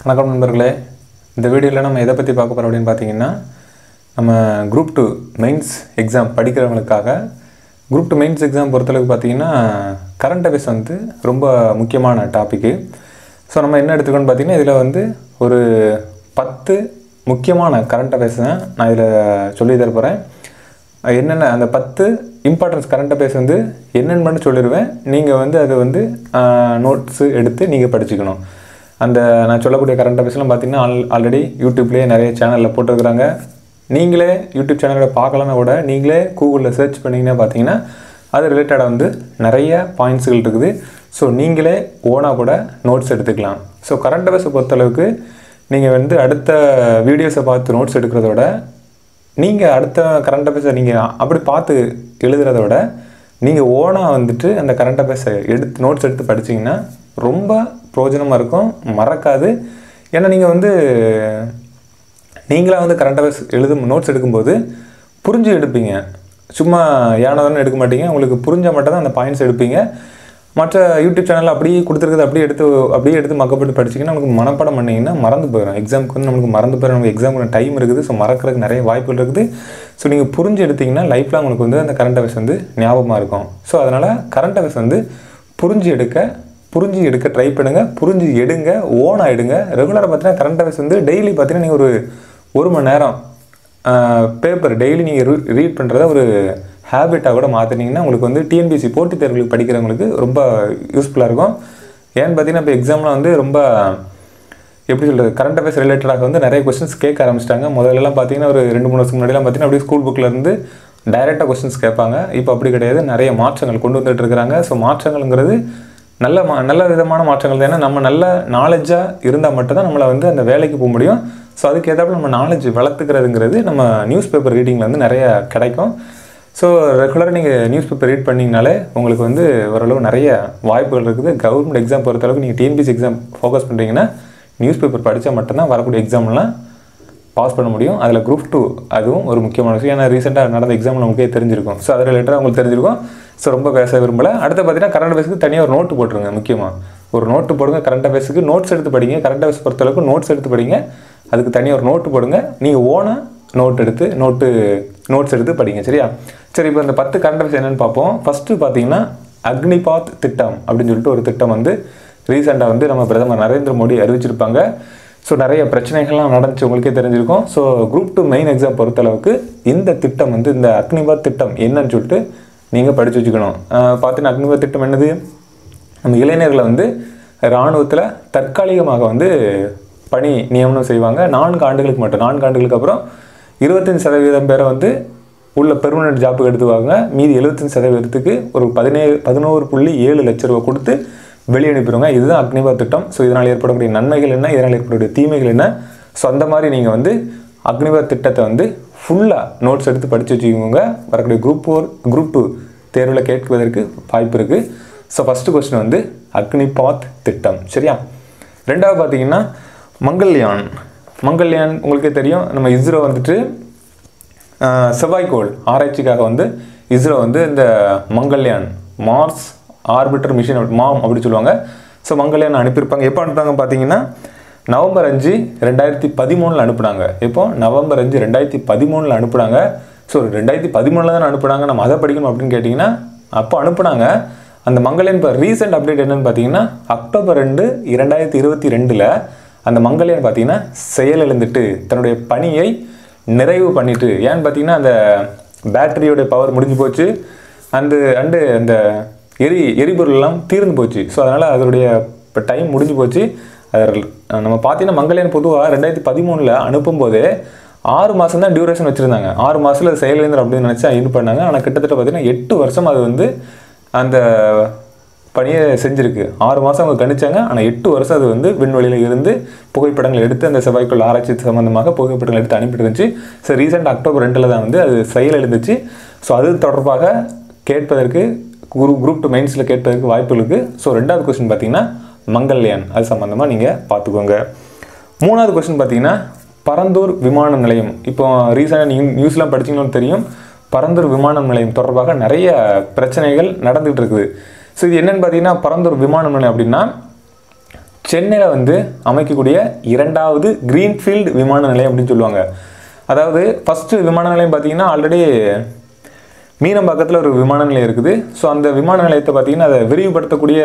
வணக்கம் நண்பர்களே இந்த வீடியோவில் நம்ம எதை பற்றி பார்க்க போகிறோம் அப்படின்னு பார்த்தீங்கன்னா நம்ம குரூப் டூ மெயின்ஸ் எக்ஸாம் படிக்கிறவங்களுக்காக குரூப் டூ மெயின்ஸ் எக்ஸாம் பொறுத்தளவுக்கு பார்த்தீங்கன்னா கரண்ட் அஃபேர்ஸ் வந்து ரொம்ப முக்கியமான டாப்பிக்கு ஸோ நம்ம என்ன எடுத்துக்கணும்னு பார்த்தீங்கன்னா இதில் வந்து ஒரு பத்து முக்கியமான கரண்ட் அஃபேர்ஸ் தான் நான் இதில் சொல்லி தர போகிறேன் என்னென்ன அந்த பத்து இம்பார்ட்டன்ஸ் கரண்ட் அஃபேர்ஸ் வந்து என்னென்னு மட்டும் சொல்லிடுவேன் நீங்கள் வந்து அதை வந்து நோட்ஸு எடுத்து நீங்கள் படிச்சுக்கணும் அந்த நான் சொல்லக்கூடிய கரண்ட் அஃபேர்ஸ்லாம் பார்த்தீங்கன்னா ஆல் ஆல்ரெடி யூடியூப்லேயே நிறைய சேனலில் போட்டிருக்கிறாங்க நீங்களே யூடியூப் சேனலை பார்க்கலன்னா கூட நீங்களே கூகுளில் சர்ச் பண்ணிங்கன்னா பார்த்தீங்கன்னா அது ரிலேட்டடாக வந்து நிறைய பாயிண்ட்ஸுகள் இருக்குது ஸோ நீங்களே ஓனாக கூட நோட்ஸ் எடுத்துக்கலாம் ஸோ கரண்ட் அஃபேர்ஸை பொறுத்தளவுக்கு நீங்கள் வந்து அடுத்த வீடியோஸை பார்த்து நோட்ஸ் எடுக்கிறத விட நீங்கள் அடுத்த கரண்ட் அஃபேர்ஸை நீங்கள் அப்படி பார்த்து எழுதுறத விட நீங்கள் ஓனாக வந்துட்டு அந்த கரண்ட் அஃபேர்ஸை எடுத்து நோட்ஸ் எடுத்து படிச்சீங்கன்னா ரொம்ப பிரயோஜனமாக இருக்கும் மறக்காது ஏன்னா நீங்கள் வந்து நீங்களாக வந்து கரண்ட் அஃபேர்ஸ் எழுதும் நோட்ஸ் எடுக்கும்போது புரிஞ்சு எடுப்பீங்க சும்மா ஏனதானே எடுக்க மாட்டீங்க உங்களுக்கு புரிஞ்சால் மட்டும் தான் அந்த பாயிண்ட்ஸ் எடுப்பீங்க மற்ற யூடியூப் சேனலில் அப்படியே கொடுத்துருக்குது அப்படியே எடுத்து அப்படியே எடுத்து மக்கப்பட்டு படிச்சிங்கன்னா நமக்கு மனப்பாடம் பண்ணிங்கன்னா மறந்து போயிடும் எக்ஸாமுக்கு வந்து நமக்கு மறந்து போயிடும் நமக்கு எக்ஸாமுக்கு டைம் இருக்குது ஸோ மறக்கிறதுக்கு நிறைய வாய்ப்புகள் இருக்குது ஸோ நீங்கள் புரிஞ்சு எடுத்தீங்கன்னா லைஃப்பில் உங்களுக்கு வந்து அந்த கரண்ட் அஃபேர்ஸ் வந்து ஞாபகமாக இருக்கும் ஸோ அதனால் கரண்ட் அஃபேர்ஸ் வந்து புரிஞ்சு எடுக்க புரிஞ்சு எடுக்க ட்ரை பண்ணுங்கள் புரிஞ்சு எடுங்க ஓனாக எடுங்க ரெகுலராக பார்த்தீங்கன்னா கரண்ட் அஃபேர்ஸ் வந்து டெய்லி பார்த்தீங்கன்னா நீங்கள் ஒரு ஒரு மணி நேரம் பேப்பர் டெய்லி நீங்கள் ரீட் பண்ணுறத ஒரு ஹேபிட்டாக கூட மாற்றினீங்கன்னா உங்களுக்கு வந்து டிஎன்பிசி போட்டித் தேர்வுகளுக்கு படிக்கிறவங்களுக்கு ரொம்ப யூஸ்ஃபுல்லாக இருக்கும் ஏன்னு பார்த்தீங்கன்னா இப்போ எக்ஸாமில் வந்து ரொம்ப எப்படி சொல்கிறது கரண்ட் அஃபேர்ஸ் ரிலேட்டடாக வந்து நிறைய கொஸ்டின்ஸ் கேட்க ஆரம்பிச்சிட்டாங்க முதல்லலாம் பார்த்தீங்கன்னா ஒரு ரெண்டு மூணு வருஷம் முன்னாடிலாம் பார்த்தீங்கன்னா அப்படியே ஸ்கூல் புக்கில் இருந்து டைரெக்டாக கொஸ்டின்ஸ் கேட்பாங்க இப்போ அப்படி கிடையாது நிறைய மாற்றங்கள் கொண்டு வந்துட்டு இருக்கிறாங்க ஸோ மாற்றங்கள்ங்கிறது நல்ல மா நல்ல விதமான மாற்றங்கள் தான் ஏன்னா நம்ம நல்ல நாலேஜாக இருந்தால் மட்டும்தான் நம்மளை வந்து அந்த வேலைக்கு போக முடியும் ஸோ அதுக்கு ஏற்றாப்புல நம்ம நாலேஜ் வளர்த்துக்கிறதுங்கிறது நம்ம நியூஸ் பேப்பர் ரீடிங்கில் வந்து நிறைய கிடைக்கும் ஸோ ரெகுலராக நீங்கள் நியூஸ் பேப்பர் ரீட் பண்ணிங்கனாலே உங்களுக்கு வந்து ஓரளவு நிறைய வாய்ப்புகள் இருக்குது கவர்மெண்ட் எக்ஸாம் பொறுத்தளவுக்கு நீங்கள் டிஎன்பிசி எக்ஸாம் ஃபோக்கஸ் பண்ணுறீங்கன்னா நியூஸ் பேப்பர் படித்தா மட்டும்தான் வரக்கூடிய எக்ஸாம்லாம் பாஸ் பண்ண முடியும் அதில் குரூப் டூ அதுவும் ஒரு முக்கியமான விஷயம் ஏன்னா ரீசெண்டாக நடந்த எக்ஸாம் நமக்கே தெரிஞ்சிருக்கும் ஸோ அது ரிலேட்டடாக உங்களுக்கு தெரிஞ்சிருக்கும் ஸோ ரொம்ப பேச விரும்பல அடுத்து பார்த்தீங்கன்னா கரண்ட் அஃபேர்ஸ்க்கு தனியாக ஒரு நோட்டு போட்டுருங்க முக்கியமாக ஒரு நோட்டு போடுங்க கரண்ட் அஃபேர்ஸுக்கு நோட்ஸ் எடுத்து படிங்க கரண்ட் அஃபேர்ஸ் பொறுத்தளவுக்கு நோட்ஸ் எடுத்து படிங்க அதுக்கு தனியாக ஒரு நோட்டு போடுங்க நீங்கள் ஓனாக நோட் எடுத்து நோட்டு நோட்ஸ் எடுத்து படிங்க சரியா சரி இப்போ இந்த பத்து கரண்ட் அஃபேர்ஸ் என்னென்னு பார்ப்போம் ஃபஸ்ட்டு பார்த்தீங்கன்னா அக்னிபாத் திட்டம் அப்படின்னு சொல்லிட்டு ஒரு திட்டம் வந்து ரீசெண்டாக வந்து நம்ம பிரதமர் நரேந்திர மோடி அறிவிச்சிருப்பாங்க ஸோ நிறைய பிரச்சனைகள்லாம் நடந்துச்சு உங்களுக்கே தெரிஞ்சிருக்கும் so group two main exam பொறுத்தளவுக்கு இந்த திட்டம் வந்து இந்த அக்னிபாத் திட்டம் என்னன்னு சொல்லிட்டு நீங்கள் படித்து வச்சுக்கணும் பார்த்தீங்கன்னா அக்னிபாத் திட்டம் என்னது நம்ம இளைஞர்களை வந்து இராணுவத்தில் தற்காலிகமாக வந்து பணி நியமனம் செய்வாங்க நான்கு ஆண்டுகளுக்கு மட்டும் நான்கு ஆண்டுகளுக்கு அப்புறம் இருபத்தஞ்சி சதவீதம் பேரை வந்து உள்ள பெர்மனெண்ட் ஜாப்புக்கு எடுத்துவாங்க மீதி எழுபத்தஞ்சு சதவீதத்துக்கு ஒரு பதினேழு பதினோரு புள்ளி ஏழு லட்ச ரூபா கொடுத்து வெளியே அனுப்பிடுவாங்க இதுதான் அக்னிபாத் திட்டம் ஸோ இதனால் ஏற்படக்கூடிய நன்மைகள் என்ன இதனால் ஏற்படக்கூடிய தீமைகள் என்ன ஸோ அந்த மாதிரி நீங்கள் வந்து அக்னிபாத் திட்டத்தை வந்து ஃபுல்லாக நோட்ஸ் எடுத்து படித்து வச்சுக்கோங்க வரக்கூடிய குரூப் ஃபோர் குரூப் டூ தேர்வில் கேட்பதற்கு வாய்ப்பு இருக்குது ஸோ ஃபஸ்ட்டு கொஸ்டின் வந்து அக்னிபாத் திட்டம் சரியா ரெண்டாவது பார்த்தீங்கன்னா மங்கள்யான் மங்கள்யான் உங்களுக்கே தெரியும் நம்ம இஸ்ரோ வந்துட்டு செவ்வாய்க்கோள் ஆராய்ச்சிக்காக வந்து இஸ்ரோ வந்து இந்த Mangalyaan Mars orbiter mission MOM அப்படி சொல்லுவாங்க ஸோ மங்கள்யான் அனுப்பியிருப்பாங்க எப்போ அனுப்புனாங்க பார்த்தீங்கன்னா நவம்பர் அஞ்சு ரெண்டாயிரத்தி பதிமூணில் அனுப்புனாங்க எப்போ நவம்பர் அஞ்சு ரெண்டாயிரத்தி பதிமூணில் அனுப்புனாங்க ஸோ ரெண்டாயிரத்தி பதிமூணில் தான் அனுப்புனாங்க நம்ம அதை படிக்கணும் அப்படின்னு கேட்டிங்கன்னா அப்போ அனுப்புனாங்க அந்த மங்கள்யான் இப்போ ரீசெண்ட் அப்டேட் என்னன்னு பார்த்தீங்கன்னா அக்டோபர் ரெண்டு இரண்டாயிரத்தி இருபத்தி ரெண்டில் அந்த மங்கள்யான் பார்த்தீங்கன்னா செயலிழந்துட்டு தன்னுடைய பணியை நிறைவு பண்ணிட்டு ஏன்னு பார்த்தீங்கன்னா அந்த பேட்டரியோடைய பவர் முடிஞ்சு போச்சு அந்த அண்டு அந்த எரி எரிபொருள்லாம் தீர்ந்து போச்சு ஸோ அதனால் அதனுடைய இப்போ டைம் முடிஞ்சு போச்சு அது நம்ம பார்த்தீங்கன்னா மங்கள்யான் பொதுவாக ரெண்டாயிரத்தி பதிமூணில் அனுப்பும்போதே ஆறு மாதம் தான் டியூரேஷன் வச்சுருந்தாங்க ஆறு மாதத்தில் அது செயலிழந்தர் அப்படின்னு நினச்சா இது பண்ணாங்க ஆனால் கிட்டத்தட்ட பார்த்தீங்கன்னா எட்டு வருஷம் அது வந்து அந்த பணியை செஞ்சுருக்கு ஆறு மாதம் அவங்க கணிச்சாங்க ஆனால் எட்டு வருஷம் அது வந்து விண்வெளியில் இருந்து புகைப்படங்கள் எடுத்து அந்த செவ்வாய்க்குள் ஆராய்ச்சி சம்மந்தமாக புகைப்படங்கள் எடுத்து அனுப்பிட்டு இருந்துச்சு ஸோ ரீசெண்ட் அக்டோபர் ரெண்டில் தான் வந்து அது செயல் எழுந்துச்சு ஸோ அது தொடர்பாக கேட்பதற்கு குரூப் குரூப் டூ மெயின்ஸில் கேட்பதற்கு வாய்ப்பு இருக்குது ஸோ ரெண்டாவது கொஸ்டின் பார்த்தீங்கன்னா மங்கள்யான் அது சம்மந்தமாக நீங்கள் பார்த்துக்கோங்க மூணாவது கொஸ்டின் பார்த்தீங்கன்னா பரந்தூர் விமான நிலையம் இப்போ ரீசெண்டாக நியூ நியூஸ்லாம் படிச்சிங்கன்னு தெரியும் பரந்தூர் விமான நிலையம் தொடர்பாக நிறைய பிரச்சனைகள் நடந்துகிட்டு இருக்குது ஸோ இது என்னன்னு பார்த்தீங்கன்னா பரந்தூர் விமான நிலையம் அப்படின்னா சென்னையில் வந்து அமைக்கக்கூடிய இரண்டாவது கிரீன்ஃபீல்டு விமான நிலையம் அப்படின்னு சொல்லுவாங்க அதாவது ஃபஸ்ட்டு விமான நிலையம் பார்த்தீங்கன்னா ஆல்ரெடி மீனம்பாக்கத்தில் ஒரு விமான நிலையம் இருக்குது ஸோ அந்த விமான நிலையத்தை பார்த்தீங்கன்னா அதை விரிவுபடுத்தக்கூடிய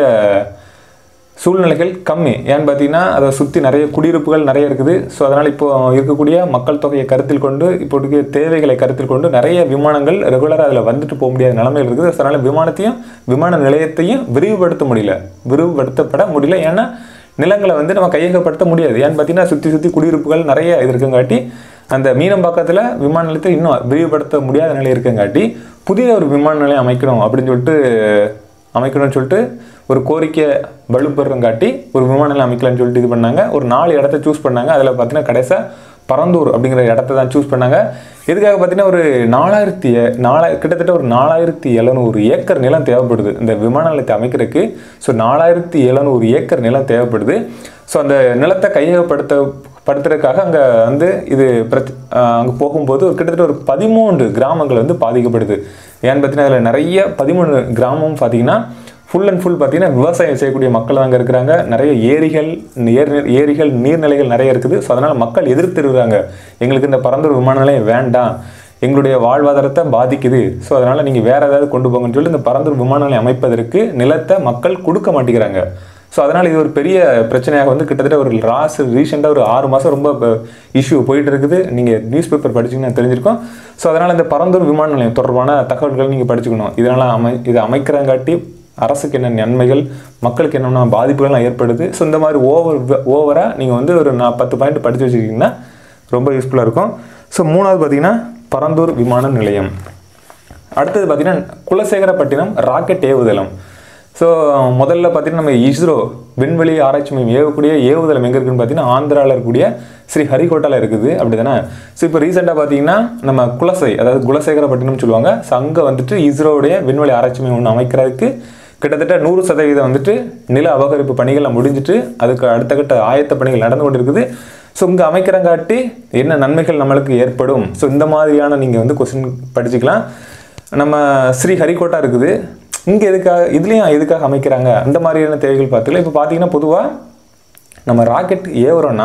சூழ்நிலைகள் கம்மி ஏன்னு பார்த்தீங்கன்னா அதை சுற்றி நிறைய குடியிருப்புகள் நிறைய இருக்குது ஸோ அதனால் இப்போ இருக்கக்கூடிய மக்கள் தொகையை கருத்தில் கொண்டு இப்போதைக்கு தேவைகளை கருத்தில் கொண்டு நிறைய விமானங்கள் ரெகுலராக அதில் வந்துட்டு போக முடியாத நிலைமையில் இருக்குது ஸோ அதனால் விமானத்தையும் விமான நிலையத்தையும் விரிவுபடுத்த முடியல விரிவுபடுத்தப்பட முடியல ஏன்னா நிலங்களை வந்து நம்ம கையகப்படுத்த முடியாது ஏன்னு பார்த்தீங்கன்னா சுற்றி சுற்றி குடியிருப்புகள் நிறைய இது இருக்குங்காட்டி அந்த மீனம்பாக்கத்தில் விமான நிலையத்தை இன்னும் விரிவுபடுத்த முடியாத நிலை இருக்குங்காட்டி புதிய ஒரு விமான நிலையம் அமைக்கணும் அப்படின்னு சொல்லிட்டு அமைக்கணும்னு சொல்லிட்டு ஒரு கோரிக்கை வலுப்பெறங்காட்டி ஒரு விமான நிலையம் அமைக்கலாம்னு சொல்லிட்டு இது பண்ணாங்க ஒரு நாலு இடத்த சூஸ் பண்ணாங்க அதில் பார்த்தீங்கன்னா கடைசியாக பரந்தூர் அப்படிங்கிற இடத்த தான் சூஸ் பண்ணாங்க இதுக்காக பார்த்தீங்கன்னா ஒரு நாலாயிரத்தி எ- நாலா கிட்டத்தட்ட ஒரு நாலாயிரத்தி எழுநூறு ஏக்கர் நிலம் தேவைப்படுது இந்த விமான நிலையத்தை அமைக்கிறதுக்கு ஸோ நாலாயிரத்தி எழுநூறு ஏக்கர் நிலம் தேவைப்படுது ஸோ அந்த நிலத்தை கையகப்படுத்த படுத்துறதுக்காக அங்கே வந்து இது பிரச் அங்கே போகும்போது ஒரு கிட்டத்தட்ட ஒரு பதிமூன்று கிராமங்கள் வந்து பாதிக்கப்படுது ஏன்னு பார்த்தீங்கன்னா அதில் நிறைய பதிமூணு கிராமம் பார்த்தீங்கன்னா ஃபுல் அண்ட் ஃபுல் பார்த்தீங்கன்னா விவசாயம் செய்யக்கூடிய மக்கள் அங்கே இருக்கிறாங்க நிறைய ஏரிகள் ஏர் ஏரிகள் நீர்நிலைகள் நிறைய இருக்குது ஸோ அதனால் மக்கள் எதிர்த்துருக்காங்க எங்களுக்கு இந்த பரந்தூர் விமான நிலையம் வேண்டாம் எங்களுடைய வாழ்வாதாரத்தை பாதிக்குது ஸோ அதனால் நீங்கள் வேறு ஏதாவது கொண்டு போங்கன்னு சொல்லி இந்த பரந்தூர் விமான நிலையம் அமைப்பதற்கு நிலத்தை மக்கள் கொடுக்க மாட்டேங்கிறாங்க ஸோ அதனால் இது ஒரு பெரிய பிரச்சனையாக வந்து கிட்டத்தட்ட ஒரு லாஸ்ட் ரீசெண்டாக ஒரு ஆறு மாதம் ரொம்ப இஷ்யூ போயிட்டு இருக்குது நீங்கள் நியூஸ் பேப்பர் படிச்சீங்கன்னா தெரிஞ்சிருக்கும் ஸோ அதனால் இந்த பரந்தூர் விமான நிலையம் தொடர்பான தகவல்கள் நீங்கள் படிச்சுக்கணும் இதனால் அமை இதை அமைக்கிறங்காட்டி அரசுக்கு என்ன நன்மைகள் மக்களுக்கு என்னென்ன பாதிப்புகள்லாம் ஏற்படுது ஸோ இந்த மாதிரி ஓவர் ஓவராக நீங்கள் வந்து ஒரு நான் பத்து பாயிண்ட் படித்து வச்சுக்கிட்டிங்கன்னா ரொம்ப யூஸ்ஃபுல்லாக இருக்கும் ஸோ மூணாவது பார்த்தீங்கன்னா பரந்தூர் விமான நிலையம் அடுத்தது பார்த்தீங்கன்னா குலசேகரப்பட்டினம் ராக்கெட் ஏவுதளம் ஸோ முதல்ல பார்த்தீங்கன்னா நம்ம இஸ்ரோ விண்வெளி ஆராய்ச்சி மையம் ஏவக்கூடிய ஏவுதளம் எங்கே இருக்குன்னு பார்த்தீங்கன்னா ஆந்திராவில் இருக்கக்கூடிய ஸ்ரீ ஹரிகோட்டாவில் இருக்குது அப்படி தானே ஸோ இப்போ ரீசெண்டாக பார்த்தீங்கன்னா நம்ம குலசை அதாவது குலசேகரப்பட்டினம் சொல்லுவாங்க ஸோ அங்கே வந்துட்டு இஸ்ரோவுடைய விண்வெளி ஆராய்ச்சி மையம் ஒன்று அமைக்கிறதுக்கு கிட்டத்தட்ட நூறு சதவீதம் வந்துட்டு நில அபகரிப்பு பணிகள்லாம் முடிஞ்சிட்டு அதுக்கு அடுத்த கட்ட ஆயத்த பணிகள் நடந்து கொண்டு இருக்குது ஸோ இங்கே அமைக்கிறங்காட்டி என்ன நன்மைகள் நம்மளுக்கு ஏற்படும் ஸோ இந்த மாதிரியான நீங்கள் வந்து கொஸ்டின் படிச்சுக்கலாம் நம்ம ஸ்ரீ ஹரிகோட்டா இருக்குது இங்கே எதுக்காக இதுலேயும் எதுக்காக அமைக்கிறாங்க அந்த மாதிரியான தேவைகள் பார்த்துக்கலாம் இப்போ பார்த்தீங்கன்னா பொதுவாக நம்ம ராக்கெட் ஏவுறோன்னா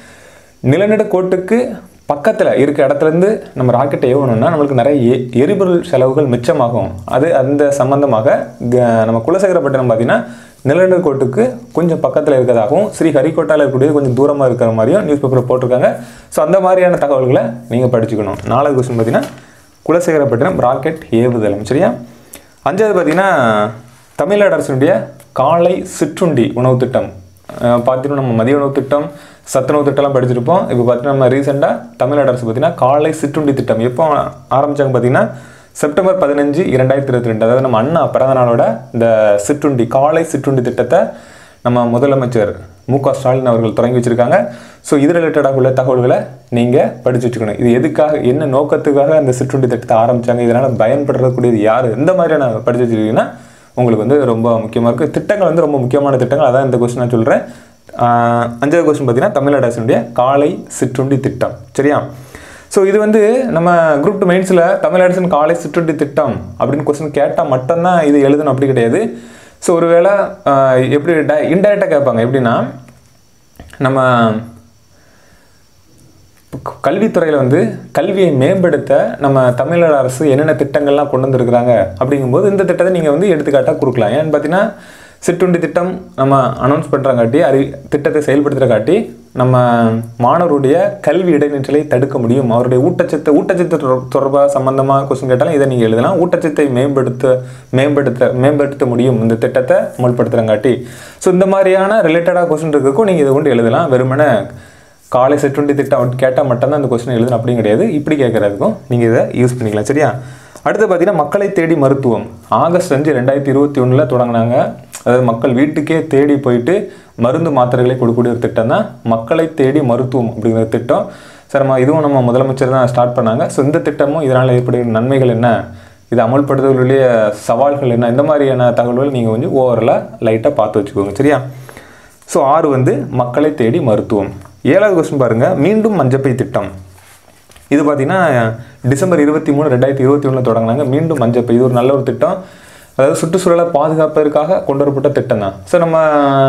நிலநடு கோட்டுக்கு பக்கத்தில் இருக்க இடத்துலேருந்து நம்ம ராக்கெட்டை ஏவணும்னா நம்மளுக்கு நிறைய எ- எரிபொருள் செலவுகள் மிச்சமாகும் அது அந்த சம்பந்தமாக க- நம்ம குலசேகரப்பட்டினம் பார்த்தீங்கன்னா நிலநடு கோட்டுக்கு கொஞ்சம் பக்கத்தில் இருக்கிறதாகவும் ஸ்ரீ ஹரிகோட்டாவில் இருக்கக்கூடிய கொஞ்சம் தூரமாக இருக்கிற மாதிரியும் நியூஸ் பேப்பரில் போட்டிருக்காங்க ஸோ அந்த மாதிரியான தகவல்களை நீங்கள் படிச்சுக்கணும் நாலாவது கொஸ்டின் பார்த்தீங்கன்னா குலசேகரப்பட்டினம் ராக்கெட் ஏவுதளம் சரியா அஞ்சாவது பார்த்தீங்கன்னா தமிழ்நாடு அரசினுடைய காலை சிற்றுண்டி உணவு திட்டம் அஹ் பார்த்தீங்கன்னா நம்ம மதிய உணவு திட்டம் சத்துணவு திட்டம்லாம் படிச்சிருப்போம் இப்போ பார்த்தீங்கன்னா நம்ம ரீசெண்டாக தமிழ்நாடு அரசு பார்த்தீங்கன்னா காலை சிற்றுண்டி திட்டம் எப்போ ஆரம்பிச்சாங்க பார்த்தீங்கன்னா செப்டம்பர் பதினஞ்சு இரண்டாயிரத்தி இருபத்தி ரெண்டு அதாவது நம்ம அண்ணா பிறந்த நாளோட இந்த சிற்றுண்டி காலை சிற்றுண்டி திட்டத்தை நம்ம முதலமைச்சர் மு க ஸ்டாலின் அவர்கள் தொடங்கி வச்சிருக்காங்க ஸோ இது ரிலேட்டடாக உள்ள தகவல்களை நீங்கள் படிச்சு வச்சுக்கணும் இது எதுக்காக என்ன நோக்கத்துக்காக அந்த சிற்றுண்டி திட்டத்தை ஆரம்பிச்சாங்க இதனால் பயன்படுறக்கூடியது யார் இந்த மாதிரியான படிச்சு வச்சிருக்கீங்கன்னா உங்களுக்கு வந்து ரொம்ப முக்கியமாக இருக்குது திட்டங்கள் வந்து ரொம்ப முக்கியமான திட்டங்கள் அதான் இந்த கொஸ்டின் நான் சொல்கிறேன் அஞ்சாவது கொஸ்டின் பார்த்தீங்கன்னா தமிழ்நாடு அரசினுடைய காலை சிற்றுண்டி திட்டம் சரியா ஸோ இது வந்து நம்ம குரூப் டூ மெயின்ஸில் தமிழ் அரசின் காலை சிற்றுண்டி திட்டம் அப்படின்னு கொஸ்டின் கேட்டால் மட்டும்தான் இது எழுதணும் அப்படி கிடையாது ஸோ ஒருவேளை ஆஹ், எப்படி இன்டைரக்டாக கேட்பாங்க எப்படின்னா நம்ம க- கல்வித்துறையில் வந்து கல்வியை மேம்படுத்த நம்ம தமிழக அரசு என்னென்ன திட்டங்கள்லாம் கொண்டு வந்திருக்கிறாங்க அப்படிங்கும்போது இந்த திட்டத்தை நீங்கள் வந்து எடுத்துக்காட்டாக கொடுக்கலாம் ஏன்னு பார்த்தீங்கன்னா சிற்றுண்டி திட்டம் நம்ம அனௌன்ஸ் பண்ணுறங்காட்டி அறி திட்டத்தை செயல்படுத்துறங்காட்டி நம்ம மாணவருடைய கல்வி இடைநிற்றலை தடுக்க முடியும் அவருடைய ஊட்டச்சத்து ஊட்டச்சத்து தொடர்- தொடர்பாக சம்பந்தமாக கொஸ்டின் கேட்டாலும் இதை நீங்கள் எழுதலாம் ஊட்டச்சத்தை மேம்படுத்த மேம்படுத்த மேம்படுத்த முடியும் இந்த திட்டத்தை அமல்படுத்துறங்காட்டி ஸோ இந்த மாதிரியான ரிலேட்டடாக கொஸ்டின் இருக்கக்கும் நீங்கள் இதை கொண்டு எழுதலாம் வெறுமனே காலை சிற்றுண்டி திட்டம் கேட்டால் மட்டும்தான் அந்த கொஸ்டின் எழுதணும் அப்படின்னு கிடையாது இப்படி கேட்குறதுக்கும் நீங்கள் இதை யூஸ் பண்ணிக்கலாம் சரியா அடுத்து பார்த்தீங்கன்னா மக்களை தேடி மருத்துவம் ஆகஸ்ட் அஞ்சு ரெண்டாயிரத்தி இருபத்தி ஒன்றில் தொடங்கினாங்க அதாவது மக்கள் வீட்டுக்கே தேடி போயிட்டு மருந்து மாத்திரைகளை கொடுக்கக்கூடிய ஒரு திட்டம் தான் மக்களை தேடி மருத்துவம் அப்படிங்கிற திட்டம் சார் நம்ம இதுவும் நம்ம முதலமைச்சர் தான் ஸ்டார்ட் பண்ணாங்க ஸோ இந்த திட்டமும் இதனால் ஏற்படுகிற நன்மைகள் என்ன இது அமல்படுத்துவதிலுடைய சவால்கள் என்ன இந்த மாதிரியான தகவல்கள் நீங்கள் கொஞ்சம் ஓவரலாக லைட்டாக பார்த்து வச்சுக்கோங்க சரியா ஸோ ஆறு வந்து மக்களை தேடி மருத்துவம் ஏழாவது கொஸ்டின் பாருங்க மீண்டும் மஞ்சப்பை திட்டம் இது பார்த்தீங்கன்னா டிசம்பர் இருபத்தி மூணு ரெண்டாயிரத்தி இருபத்தி ஒன்றில் தொடங்கினாங்க மீண்டும் மஞ்சப்பை இது ஒரு நல்ல ஒரு திட்டம் அதாவது சுற்றுச்சூழலை பாதுகாப்பதற்காக கொண்டு வரப்பட்ட திட்டம் தான் ஸோ நம்ம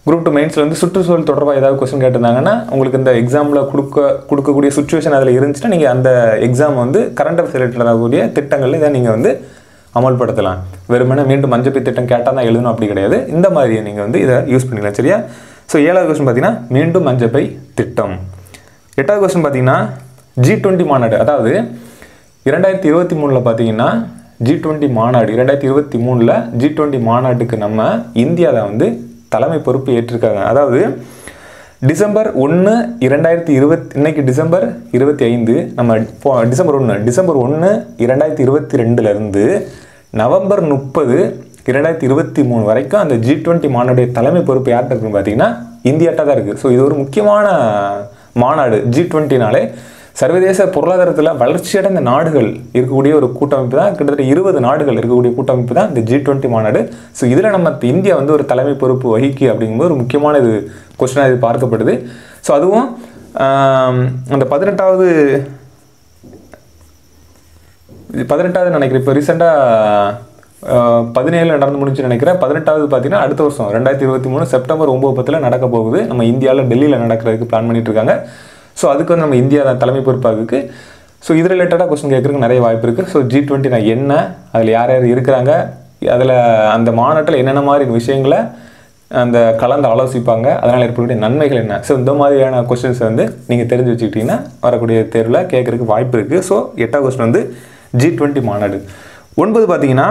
குரூப் டூ மெயின்ஸில் வந்து சுற்றுச்சூழல் தொடர்பாக ஏதாவது கொஸ்டின் கேட்டிருந்தாங்கன்னா உங்களுக்கு இந்த எக்ஸாமில் கொடுக்க கொடுக்கக்கூடிய சுச்சுவேஷன் அதில் இருந்துச்சுன்னா நீங்கள் அந்த எக்ஸாம் வந்து கரண்ட் அஃபேர்ஸ் ரிலேட்டட் ஆகக்கூடிய திட்டங்களில் இதை நீங்கள் வந்து அமல்படுத்தலாம் வெறுமனே மீண்டும் மஞ்சப்பை திட்டம் கேட்டால் தான் எழுதணும் அப்படி கிடையாது இந்த மாதிரி நீங்கள் வந்து இதை யூஸ் பண்ணிக்கலாம் சரியா ஸோ ஏழாவது கொஸ்டின் பார்த்தீங்கன்னா மீண்டும் மஞ்சப்பை திட்டம் எட்டாவது கொஸ்டின் பார்த்தீங்கன்னா ஜி டுவெண்ட்டி மாநாடு அதாவது இரண்டாயிரத்தி இருபத்தி மூணில் பார்த்தீங்கன்னா ஜி டுவெண்ட்டி மாநாடு இரண்டாயிரத்தி இருபத்தி மூணில் ஜி டுவெண்ட்டி மாநாட்டுக்கு நம்ம இந்தியா தான் வந்து தலைமை பொறுப்பு ஏற்றிருக்காங்க அதாவது டிசம்பர் ஒன்று இரண்டாயிரத்தி இருபத்தி இன்னைக்கு டிசம்பர் இருபத்தி ஐந்து நம்ம போ டிசம்பர் ஒன்று டிசம்பர் ஒன்று இரண்டாயிரத்தி இருபத்தி ரெண்டுலேருந்து நவம்பர் முப்பது இரண்டாயிரத்தி இருபத்தி மூணு வரைக்கும் அந்த ஜி டுவெண்ட்டி மாநாடுடைய தலைமை பொறுப்பு யார்கிட்ட இருக்குன்னு பார்த்தீங்கன்னா இந்தியாட்ட தான் இருக்குது ஸோ இது ஒரு முக்கியமான மாநாடு ஜி டுவெண்ட்டினாலே சர்வதேச பொருளாதாரத்தில் வளர்ச்சியடைந்த நாடுகள் இருக்கக்கூடிய ஒரு கூட்டமைப்பு தான் கிட்டத்தட்ட இருபது நாடுகள் இருக்கக்கூடிய கூட்டமைப்பு தான் இந்த ஜி டுவெண்ட்டி மாநாடு ஸோ இதில் நம்ம இந்தியா வந்து ஒரு தலைமை பொறுப்பு வகிக்கு அப்படிங்கும்போது ஒரு முக்கியமான இது கொஸ்டினாக இது பார்க்கப்படுது ஸோ அதுவும் ஆம், அந்த பதினெட்டாவது இது பதினெட்டாவது நினைக்கிறேன் இப்போ ரீசெண்டாக பதினேழு நடந்து முடிஞ்சு நினைக்கிறேன் பதினெட்டாவது பார்த்தீங்கன்னா அடுத்த வருஷம் ரெண்டாயிரத்தி இருபத்தி மூணு செப்டம்பர் ஒம்பது பத்தில் நடக்க போகுது நம்ம இந்தியாவில் டெல்லியில் நடக்கிறதுக்கு பிளான் பண்ணிட்டு இருக்காங்க ஸோ அதுக்கு வந்து நம்ம இந்தியா தான் தலைமை பொறுப்பாகுக்கு ஸோ இது ரிலேட்டடாக கொஸ்டின் கேட்குறதுக்கு நிறைய வாய்ப்பு இருக்குது ஸோ ஜி டுவெண்ட்டி நான் என்ன அதில் யார் யார் இருக்கிறாங்க அதில் அந்த மாநாட்டில் என்னென்ன மாதிரி விஷயங்களை அந்த கலந்து ஆலோசிப்பாங்க அதனால் ஏற்படக்கூடிய நன்மைகள் என்ன ஸோ இந்த மாதிரியான கொஸ்டின்ஸ் வந்து நீங்கள் தெரிஞ்சு வச்சுக்கிட்டிங்கன்னா வரக்கூடிய தேர்வில் கேட்குறதுக்கு வாய்ப்பு இருக்குது ஸோ எட்டாவது கொஸ்டின் வந்து ஜி டுவெண்ட்டி மாநாடு ஒன்பது பார்த்தீங்கன்னா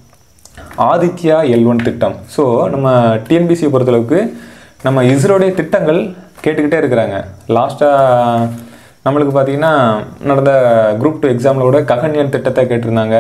ஆதித்யா எல் ஒன் திட்டம் ஸோ நம்ம டிஎன்பிசியை பொறுத்தளவுக்கு நம்ம இஸ்ரோடைய திட்டங்கள் கேட்டுக்கிட்டே இருக்கிறாங்க லாஸ்ட்டாக நம்மளுக்கு பார்த்தீங்கன்னா நடந்த குரூப் டூ எக்ஸாமில் கூட ககன்யன் திட்டத்தை கேட்டிருந்தாங்க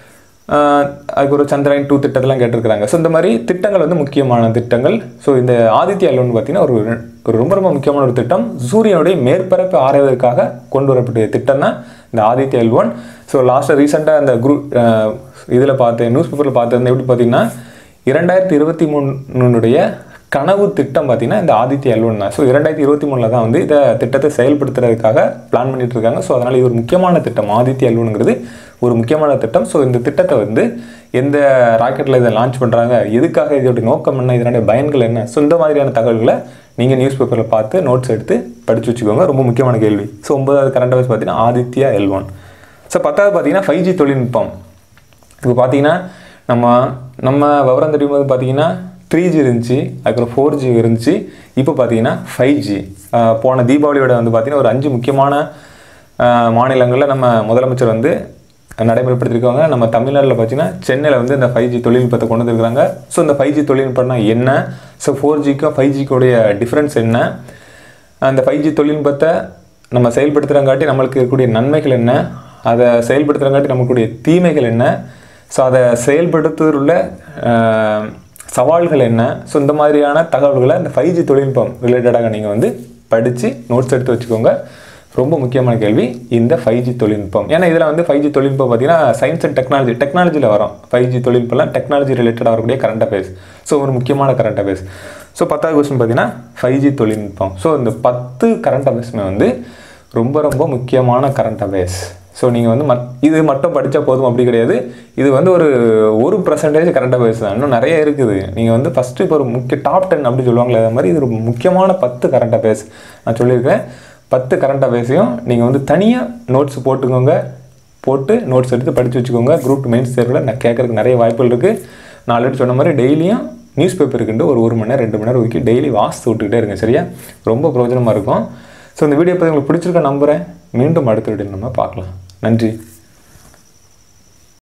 ஆஹ் அதுக்கு ஒரு சந்திராயன் டூ திட்டத்தெல்லாம் கேட்டிருக்கிறாங்க ஸோ இந்த மாதிரி திட்டங்கள் வந்து முக்கியமான திட்டங்கள் ஸோ இந்த ஆதித்யா எல் ஒன் பார்த்தீங்கன்னா ஒரு ஒரு ரொம்ப ரொம்ப முக்கியமான ஒரு திட்டம் சூரியனுடைய மேற்பரப்பை ஆராய்வதற்காக கொண்டு வரப்பட்ட திட்டம் தான் இந்த ஆதித்யா எல் ஒன் ஸோ லாஸ்ட்டாக ரீசெண்டாக அந்த குரூப் இதில் பார்த்தேன் நியூஸ் பேப்பரில் பார்த்துருந்தேன் எப்படி பார்த்தீங்கன்னா இரண்டாயிரத்தி இருபத்தி மூணுடைய கனவு திட்டம் பார்த்தீங்கன்னா இந்த ஆதித்ய எல்வன் தான் ஸோ இரண்டாயிரத்தி இருபத்தி மூணில் தான் வந்து இதை திட்டத்தை செயல்படுத்துறதுக்காக பிளான் பண்ணிட்டு இருக்காங்க ஸோ அதனால் இது ஒரு முக்கியமான திட்டம் ஆதித்ய எல்வனுங்கிறது ஒரு முக்கியமான திட்டம் ஸோ இந்த திட்டத்தை வந்து எந்த ராக்கெட்டில் இதை லான்ச் பண்ணுறாங்க எதுக்காக இதோட நோக்கம் என்ன இதனுடைய பயன்கள் என்ன ஸோ இந்த மாதிரியான தகவல்களை நீங்கள் நியூஸ் பேப்பரில் பார்த்து நோட்ஸ் எடுத்து படித்து வச்சுக்கோங்க ரொம்ப முக்கியமான கேள்வி ஸோ ஒன்பதாவது கரண்ட் அஃபேர்ஸ் பார்த்தீங்கன்னா ஆதித்யா எல்வன் ஸோ பத்தாவது பார்த்தீங்கன்னா ஃபைவ் ஜி தொழில்நுட்பம் இப்போ பார்த்தீங்கன்னா நம்ம நம்ம விவரம் தெரியும் போது பார்த்தீங்கன்னா த்ரீ ஜி இருந்துச்சு அதுக்கப்புறம் ஃபோர் ஜி இருந்துச்சு இப்போ பார்த்தீங்கன்னா ஃபைவ் ஜி போன தீபாவளியோட வந்து பார்த்தீங்கன்னா ஒரு அஞ்சு முக்கியமான மாநிலங்களில் நம்ம முதலமைச்சர் வந்து நடைமுறைப்படுத்திருக்காங்க நம்ம தமிழ்நாட்டில் பார்த்தீங்கன்னா சென்னையில் வந்து இந்த ஃபைவ் ஜி தொழில்நுட்பத்தை கொண்டு வந்திருக்காங்க ஸோ இந்த ஃபைவ் ஜி தொழில்நுட்பம்னா என்ன ஸோ ஃபோர் ஜிக்கும் ஃபைவ் ஜிக்குடைய டிஃப்ரென்ஸ் என்ன அந்த ஃபைவ் ஜி தொழில்நுட்பத்தை நம்ம செயல்படுத்துகிறங்காட்டி நம்மளுக்கு இருக்கக்கூடிய நன்மைகள் என்ன அதை செயல்படுத்துகிறங்காட்டி நம்மளுடைய தீமைகள் என்ன ஸோ அதை செயல்படுத்துவதில் உள்ள அஹ், சவால்கள் என்ன ஸோ இந்த மாதிரியான தகவல்களை இந்த ஃபைவ் ஜி தொழில்நுட்பம் ரிலேட்டடாக நீங்கள் வந்து படித்து நோட்ஸ் எடுத்து வச்சுக்கோங்க ரொம்ப முக்கியமான கேள்வி இந்த ஃபைவ் ஜி தொழில்நுட்பம் ஏன்னா இதில் வந்து ஃபைவ் ஜி தொழில்நுட்பம் பார்த்தீங்கன்னா சயின்ஸ் அண்ட் டெக்னாலஜி டெக்னாலஜியில் வரும் ஃபைவ் ஜி தொழில்நுட்பம்லாம் டெக்னாலஜி ரிலேட்டடாக வரக்கூடிய கரண்ட் அஃபேர்ஸ் ஸோ ஒரு முக்கியமான கரண்ட் அஃபேர்ஸ் ஸோ பத்தாவது கொஸ்டின் பார்த்தீங்கன்னா ஃபைவ் ஜி தொழில்நுட்பம் ஸோ இந்த பத்து கரண்ட் அஃபேர்ஸுமே வந்து ரொம்ப ரொம்ப முக்கியமான கரண்ட் அஃபேர்ஸ் ஸோ நீங்கள் வந்து மத் இது மட்டும் படித்தா போதும் அப்படி கிடையாது இது வந்து ஒரு ஒரு பர்சன்டேஜ் கரண்ட் அஃபேர்ஸ் தான் இன்னும் நிறைய இருக்குது நீங்கள் வந்து ஃபஸ்ட்டு இப்போ ஒரு முக்கிய டாப் டென் அப்படி சொல்லுவாங்களே அது மாதிரி இது ஒரு முக்கியமான பத்து கரண்ட் அஃபேர்ஸ் நான் சொல்லியிருக்கேன் பத்து கரண்ட் அஃபேர்ஸையும் நீங்கள் வந்து தனியாக நோட்ஸ் போட்டுக்கோங்க போட்டு நோட்ஸ் எடுத்து படித்து வச்சுக்கோங்க குரூப் மெயின்ஸ் தேர்வில் நான் கேட்கறதுக்கு நிறைய வாய்ப்புகள் இருக்குது நான் ஆல்ரெடி சொன்ன மாதிரி டெய்லியும் நியூஸ் பேப்பர் இருக்குண்டு ஒரு ஒரு மணி நேரம் ரெண்டு மணி நேரம் ஒதுக்கி டெய்லி வாசித்து விட்டுக்கிட்டே இருங்க சரியா ரொம்ப பிரயோஜனமாக இருக்கும் ஸோ இந்த வீடியோ பற்றி உங்களுக்கு பிடிச்சிருக்க நம்புகிறேன் மீண்டும் அடுத்த வீடியோ நம்ம பார்க்கலாம் நன்றி